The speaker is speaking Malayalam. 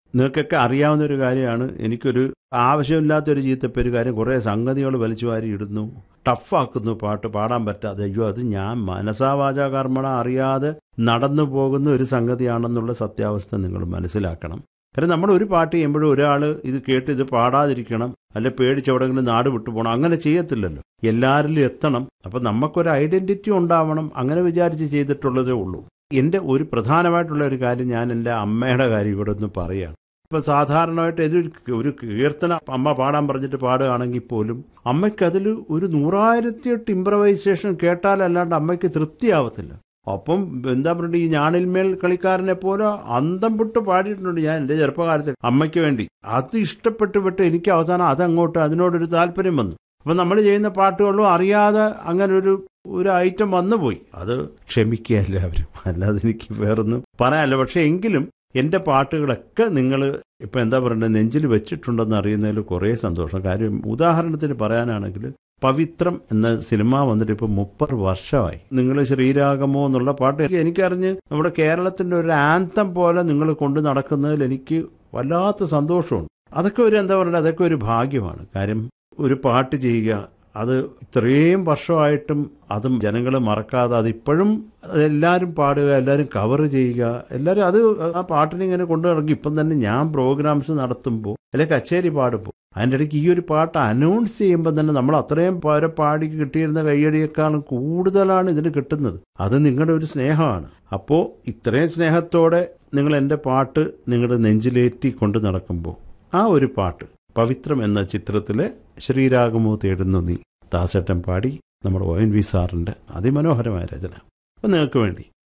നിങ്ങൾക്കൊക്കെ അറിയാവുന്ന ഒരു കാര്യമാണ് എനിക്കൊരു ആവശ്യമില്ലാത്തൊരു ചീത്തപ്പേര് കാര്യം കുറേ സംഗതികൾ വലിച്ചു വാരി ഇടുന്നു ടഫാക്കുന്നു പാട്ട് പാടാൻ പറ്റാതെ അയ്യോ അത് ഞാൻ മനസാവാച കർമ്മണ അറിയാതെ നടന്നു പോകുന്ന ഒരു സംഗതിയാണെന്നുള്ള സത്യാവസ്ഥ നിങ്ങൾ മനസ്സിലാക്കണം കാരണം നമ്മൾ ഒരു പാട്ട് ചെയ്യുമ്പോഴും ഒരാൾ ഇത് കേട്ട് ഇത് പാടാതിരിക്കണം അല്ലെ പേടിച്ചെവിടെങ്കിലും നാട് വിട്ടു പോകണം അങ്ങനെ ചെയ്യത്തില്ലല്ലോ എല്ലാവരിലും എത്തണം അപ്പം നമുക്കൊരു ഐഡന്റിറ്റി ഉണ്ടാവണം അങ്ങനെ വിചാരിച്ച് ചെയ്തിട്ടുള്ളതേ ഉള്ളൂ എൻ്റെ ഒരു പ്രധാനമായിട്ടുള്ള ഒരു കാര്യം ഞാൻ എൻ്റെ അമ്മയുടെ കാര്യം ഇവിടെ ഒന്ന് പറയുകയാണ് ഇപ്പം സാധാരണമായിട്ട് ഏതൊരു ഒരു കീർത്തന അമ്മ പാടാൻ പറഞ്ഞിട്ട് പാടുകയാണെങ്കിൽ പോലും അമ്മയ്ക്ക് അതിൽ ഒരു നൂറായിരത്തിയെട്ട് ഇംപ്രവൈസേഷൻ കേട്ടാലല്ലാണ്ട് അമ്മയ്ക്ക് തൃപ്തിയാവത്തില്ല അപ്പം എന്താ പറയുക ഈ ഞാണിൽമേൽ കളിക്കാരനെ പോലെ അന്തം വിട്ട് പാടിയിട്ടുണ്ട് ഞാൻ എൻ്റെ ചെറുപ്പകാലത്ത് അമ്മയ്ക്ക് വേണ്ടി അത് ഇഷ്ടപ്പെട്ട് വിട്ട് എനിക്ക് അവസാനം അതങ്ങോട്ട് അതിനോടൊരു താല്പര്യം വന്നു അപ്പം നമ്മൾ ചെയ്യുന്ന പാട്ടുകളും അറിയാതെ അങ്ങനെ ഒരു ഒരു ഐറ്റം വന്നുപോയി അത് ക്ഷമിക്കുക എല്ലാവരും അല്ലാതെ എനിക്ക് വേറൊന്നും പറയാനല്ല പക്ഷെ എങ്കിലും എൻ്റെ പാട്ടുകളൊക്കെ നിങ്ങൾ ഇപ്പം എന്താ പറയണ്ടത് നെഞ്ചിൽ വെച്ചിട്ടുണ്ടെന്ന് അറിയുന്നതിൽ കുറേ സന്തോഷം കാര്യം ഉദാഹരണത്തിന് പറയാനാണെങ്കിൽ പവിത്രം എന്ന സിനിമ വന്നിട്ട് ഇപ്പോൾ മുപ്പത് വർഷമായി നിങ്ങൾ ശ്രീരാഗമോ എന്നുള്ള പാട്ട് എനിക്കറിഞ്ഞ് നമ്മുടെ കേരളത്തിൻ്റെ ഒരു ആന്തം പോലെ നിങ്ങൾ കൊണ്ടു നടക്കുന്നതിൽ എനിക്ക് വല്ലാത്ത സന്തോഷമുണ്ട് അതൊക്കെ ഒരു എന്താ പറയുക അതൊക്കെ ഒരു ഭാഗ്യമാണ് കാര്യം ഒരു പാട്ട് ചെയ്യുക അത് ഇത്രയും വർഷമായിട്ടും അതും ജനങ്ങൾ മറക്കാതെ അതിപ്പോഴും എല്ലാവരും പാടുക എല്ലാവരും കവർ ചെയ്യുക എല്ലാവരും അത് ആ പാട്ടിനെ ഇങ്ങനെ കൊണ്ടു നടക്കും ഇപ്പം തന്നെ ഞാൻ പ്രോഗ്രാംസ് നടത്തുമ്പോൾ അല്ലെ കച്ചേരി പാടുമ്പോൾ അതിൻ്റെ ഇടയ്ക്ക് ഈ ഒരു പാട്ട് അനൗൺസ് ചെയ്യുമ്പോൾ തന്നെ നമ്മൾ അത്രയും പേരെ പാടി കിട്ടിയിരുന്ന കയ്യടിയേക്കാളും കൂടുതലാണ് ഇതിന് കിട്ടുന്നത് അത് നിങ്ങളുടെ ഒരു സ്നേഹമാണ് അപ്പോൾ ഇത്രയും സ്നേഹത്തോടെ നിങ്ങൾ എൻ്റെ പാട്ട് നിങ്ങളുടെ നെഞ്ചിലേറ്റി കൊണ്ട് നടക്കുമ്പോൾ ആ ഒരു പാട്ട് പവിത്രം എന്ന ചിത്രത്തിലെ ശ്രീരാഗമോ തേടുന്നു നീ ദാസേട്ടൻ പാടി നമ്മുടെ ഒ എൻ വി സാറിൻ്റെ അതിമനോഹരമായ രചന അപ്പം നിങ്ങൾക്ക് വേണ്ടി